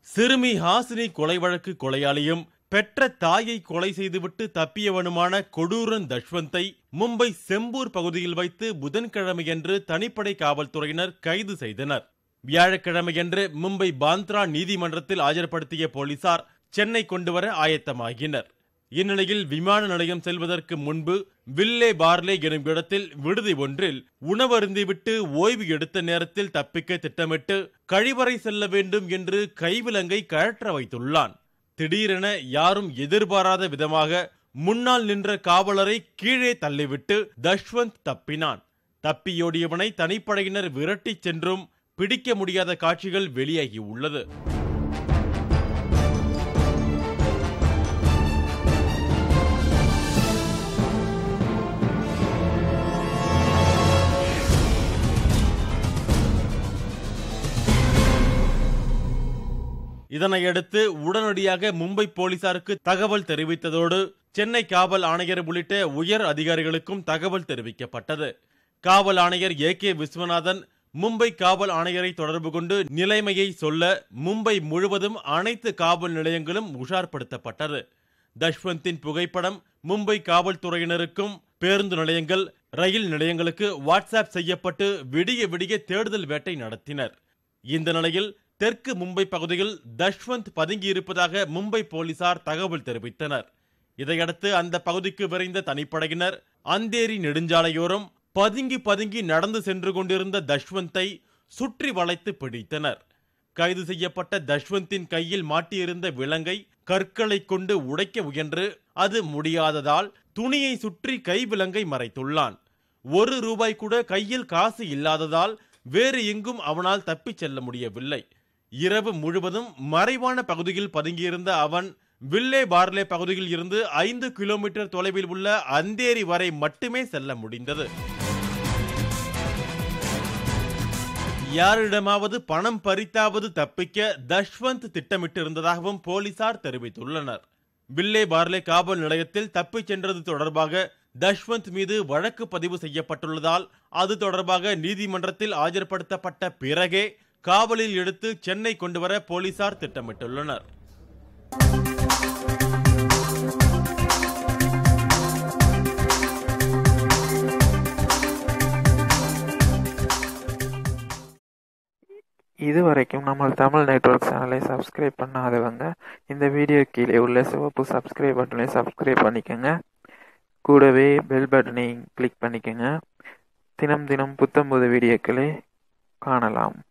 சிறுமி ஹாசினி கொலை வழக்கு கொலையாளியும் பெற்ற தாயை கொலை செய்துவிட்டு தப்பியவனுமான கொடூரன் தஷ்வந்தை மும்பை செம்பூர் பகுதியில் வைத்து புதன்கிழமையன்று தனிப்படை காவல்துறையினர் கைது செய்தனர் வியாழக்கிழமையன்று மும்பை பாந்த்ரா நீதிமன்றத்தில் ஆஜர்படுத்திய போலீசார் சென்னை கொண்டுவர ஆயத்தமாகினர் இந்நிலையில் விமான நிலையம் செல்வதற்கு முன்பு வில்லே பார்லே எனும் இடத்தில் விடுதி ஒன்றில் உணவருந்திவிட்டு ஓய்வு எடுத்த நேரத்தில் தப்பிக்க திட்டமிட்டு கழிவறை செல்ல வேண்டும் என்று கைவிலங்கை கழற்ற வைத்துள்ளான் திடீரென யாரும் எதிர்பாராத விதமாக முன்னால் நின்ற காவலரை கீழே தள்ளிவிட்டு தஷ்வந்த் தப்பினான் தப்பியோடியவனை தனிப்படையினர் விரட்டிச் சென்றும் பிடிக்க முடியாத காட்சிகள் வெளியாகி உள்ளது இதனையடுத்து உடனடியாக மும்பை போலீசாருக்கு தகவல் தெரிவித்ததோடு சென்னை காவல் ஆணையர் உள்ளிட்ட உயர் அதிகாரிகளுக்கும் தகவல் தெரிவிக்கப்பட்டது காவல் ஆணையர் ஏ கே விஸ்வநாதன் மும்பை காவல் ஆணையரை தொடர்பு கொண்டு நிலைமையை சொல்ல மும்பை முழுவதும் அனைத்து காவல் நிலையங்களும் உஷார்படுத்தப்பட்டது தஷ்வந்தின் புகைப்படம் மும்பை காவல்துறையினருக்கும் பேருந்து நிலையங்கள் ரயில் நிலையங்களுக்கு வாட்ஸ்அப் செய்யப்பட்டு விடிய விடிய தேடுதல் வேட்டை நடத்தினர் இந்த நிலையில் தெற்கு மும்பை பகுதியில் தஷ்வந்த் பதுங்கியிருப்பதாக மும்பை போலீசார் தகவல் தெரிவித்தனர் இதையடுத்து அந்த பகுதிக்கு விரைந்த தனிப்படையினர் அந்தேரி நெடுஞ்சாலையோரம் பதுங்கி பதுங்கி நடந்து சென்று கொண்டிருந்த தஷ்வந்தை சுற்றி வளைத்து பிடித்தனர் கைது செய்யப்பட்ட தஷ்வந்தின் கையில் மாட்டியிருந்த விலங்கை கற்களை கொண்டு உடைக்க முயன்று அது முடியாததால் துணியை சுற்றி கை விலங்கை மறைத்துள்ளான் ஒரு ரூபாய் கூட கையில் காசு இல்லாததால் வேறு எங்கும் அவனால் தப்பிச் செல்ல முடியவில்லை இரவு முழுவதும் மறைவான பகுதியில் பதுங்கியிருந்த அவன் வில்லே பார்லே பகுதியில் இருந்து ஐந்து கிலோமீட்டர் தொலைவில் உள்ள அந்தேரி வரை மட்டுமே செல்ல முடிந்தது யாரிடமாவது பணம் பறித்தாவது தப்பிக்க தஷ்வந்த் திட்டமிட்டிருந்ததாகவும் போலீசார் தெரிவித்துள்ளனர் வில்லே பார்லே காவல் நிலையத்தில் தப்பிச் சென்றது தொடர்பாக தஷ்வந்த் மீது வழக்கு பதிவு செய்யப்பட்டுள்ளதால் அது தொடர்பாக நீதிமன்றத்தில் ஆஜர்படுத்தப்பட்ட பிறகே காவலில் எடுத்து சென்னை கொண்டுவர போலீசார் திட்டமிட்டுள்ளனர் இதுவரைக்கும் நம்ம தமிழ் நெட்வொர்க் சேனலை சப்ஸ்கிரைப் பண்ணாதவங்க இந்த வீடியோ கீழே உள்ள சிவப்பு சப்ஸ்கிரைப் பட்டனை சப்ஸ்கிரைப் பண்ணிக்கோங்க கூடவே பெல் பட்டனை கிளிக் பண்ணிக்கோங்க தினம் தினம் புத்தம்புது வீடியோக்களை காணலாம்